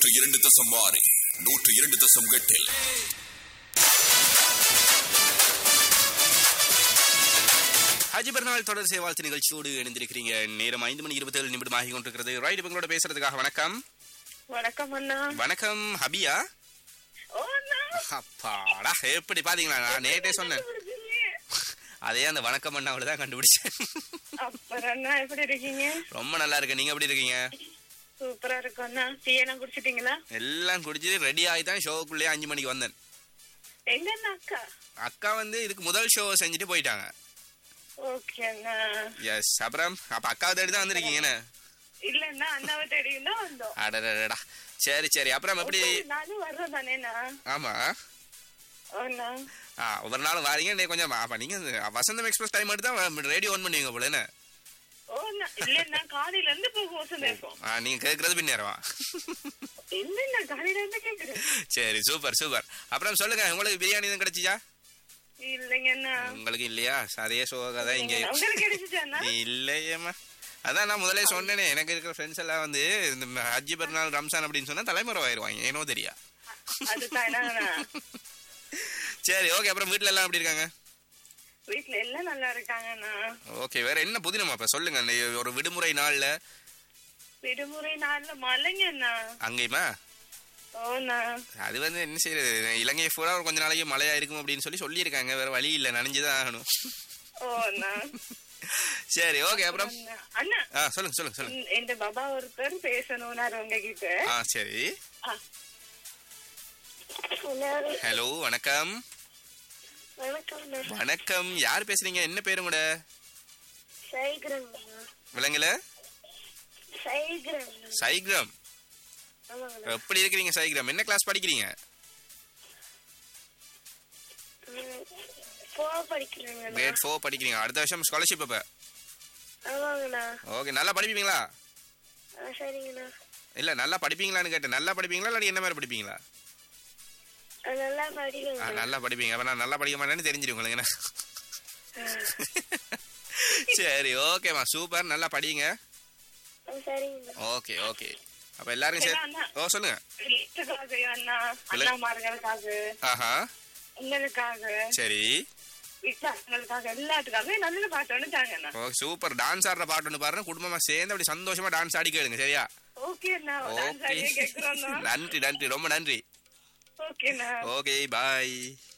நூற்று இரண்டு தசம் ஆறு நூற்று இரண்டு தசம் எட்டில் ஹஜ் பெருநாள் தொடர் சேவாழ்த்து நிகழ்ச்சியோடு இணைந்திருக்கிறீங்க நேரம் ஐந்து மணி இருபத்தேழு நிமிடம் ஆகி கொண்டிருக்கிறது ரைட் இவங்களோட பேசுறதுக்காக வணக்கம் வணக்கம் அண்ணா வணக்கம் ஹபியா ஓ அண்ணா அப்பாடா எப்படி பாத்தீங்களா நான் நேற்றே சொன்னேன் இருக்கீங்க? அதே அந்த வணக்கம் அண்ணாவோட தான் கண்டுபிடிச்சேன் அப்புறம் அண்ணா எப்படி இருக்கீங்க ரொம்ப நல்லா இருக்கு நீங்க எப்படி இருக்கீங்க சூப்பரா இருக்கும் அண்ணா டீ எல்லாம் குடிச்சிட்டீங்களா எல்லாம் குடிச்சு ரெடி ஆகி தான் ஷோக்குள்ளேயே அஞ்சு மணிக்கு வந்தேன் எங்க அண்ணா அக்கா அக்கா வந்து இதுக்கு முதல் ஷோ செஞ்சுட்டு போயிட்டாங்க ஓகே அண்ணா எஸ் அப்புறம் அப்ப அக்காவை தேடி தான் வந்திருக்கீங்கன்னு இல்லன்னா அண்ணாவை தேடியும் தான் வந்தோம் அடடடா சரி சரி அப்புறம் எப்படி நானும் வர்றேன் தானேண்ணா ஆமா ஓண்ணா ஆ ஒவ்வொரு நாளும் வாரீங்க நீ கொஞ்சம் அப்ப நீங்க இந்த வசந்தம் எக்ஸ்பிரஸ் டைம் எடுத்து தான் ரேடியோ ஆன் பண்ணுவீங்க போல என்ன ஓண்ணா இல்லன்னா காலையில இருந்து போகும் வசந்தம் இருக்கும் ஆ நீங்க கேட்கறது பின்னேரவா இல்லன்னா காலையில இருந்து கேக்குறேன் சரி சூப்பர் சூப்பர் அப்புறம் சொல்லுங்க உங்களுக்கு பிரியாணி எதுவும் கிடைச்சிச்சா இல்லைங்க அண்ணா உங்களுக்கு இல்லையா அதே சோகதான் இங்க உங்களுக்கு கிடைச்சிச்சா அண்ணா இல்லையம்மா அதான் நான் முதல்ல சொன்னேனே எனக்கு இருக்கிற ஃப்ரெண்ட்ஸ் எல்லாம் வந்து இந்த ஹஜ்ஜி பெருநாள் ரம்சான் அப்படின்னு சொன்னா தலைமுறை ஆயிடுவாங்க ஏனோ தெரியா அதுதான் அண்ணா சரி ஓகே அப்புறம் வீட்ல எல்லாம் எப்படி இருக்காங்க வீட்டுல எல்லாம் நல்லா இருக்காங்கண்ணா ஓகே வேற என்ன புதினமா அப்ப சொல்லுங்க இந்த ஒரு விடுமுறை நாள்ல விடுமுறை நாள்ல மழைங்க அண்ணா அங்கேயுமா ஓண்ணா அது வந்து என்ன செய்யறது இலங்கை பூரா ஒரு கொஞ்ச நாளைக்கு மழையா இருக்கும் அப்படின்னு சொல்லி சொல்லியிருக்காங்க வேற வழி இல்ல நனைஞ்சுதான் ஆகணும் ஓண்ணா சரி ஓகே அப்புறம் அண்ணா, அண்ணா ஆ சொல்லுங்க சொல்லுங்க சொல்லுங்க ம், இந்த பாபா ஒருத்தர் பேசணும்னாரு உங்ககிட்ட ஆ சரி எல்லாரு ஹலோ வணக்கம் வணக்கம் வணக்கம் யார் பேசுறீங்க என்ன பேரு கூட சைகிரம் விலங்குல சைகிரம் சைக்ரம் ஆமாங்கண்ணா எப்படி இருக்கிறீங்க சைக்ரம் என்ன கிளாஸ் படிக்கிறீங்க போ படிக்கிறேங்கண்ணா கிரேட் ஃபோர் படிக்கிறீங்க அடுத்த வருஷம் ஸ்காலர்ஷிப் அப்ப ஆமாங்கண்ணா ஓகே நல்லா படிப்பீங்களா ஆ, சரிங்கண்ணா இல்ல நல்லா படிப்பீங்களான்னு கேட்டேன் நல்லா படிப்பீங்களா இல்லாட்டி என்ன மாதிரி படிப்பீங்களா ஆ, நல்லா ஆ, படிக்கங்க நல்லா படிப்பீங்க அப்ப நான் நல்லா படிக்க மாட்டேன்னு தெரிஞ்சிடும் உங்களுக்கு என்ன சரி ஓகேம்மா சூப்பர் நல்லா படிங்க சரிங்கண்ணா ஓகே ஓகே அப்ப எல்லாரும் சரி, சரி அண்ணா. ஓ சொல்லுங்க வீட்டுக்காக அண்ணா இல்ல. அண்ணாமார்களுக்காக ஆஹா உங்களுக்காக சரி வீட்டாங்களுக்காக எல்லாத்துக்காக நல்ல பாட்டு ஒன்று தாங்கண்ணா ஓ சூப்பர் டான்ஸ் ஆடுற பாட்டு ஒன்று பாருங்க குடும்பமா சேர்ந்து அப்படி சந்தோஷமா டான்ஸ் ஆடி கேளுங்க சரியா ஓகே அண்ணா டான்ஸ் ஓகே ஆடியே கேட்குறோண்ணா நன்றி நன்றி ரொம்ப நன்றி ஓகேண்ணா ஓகே பாய்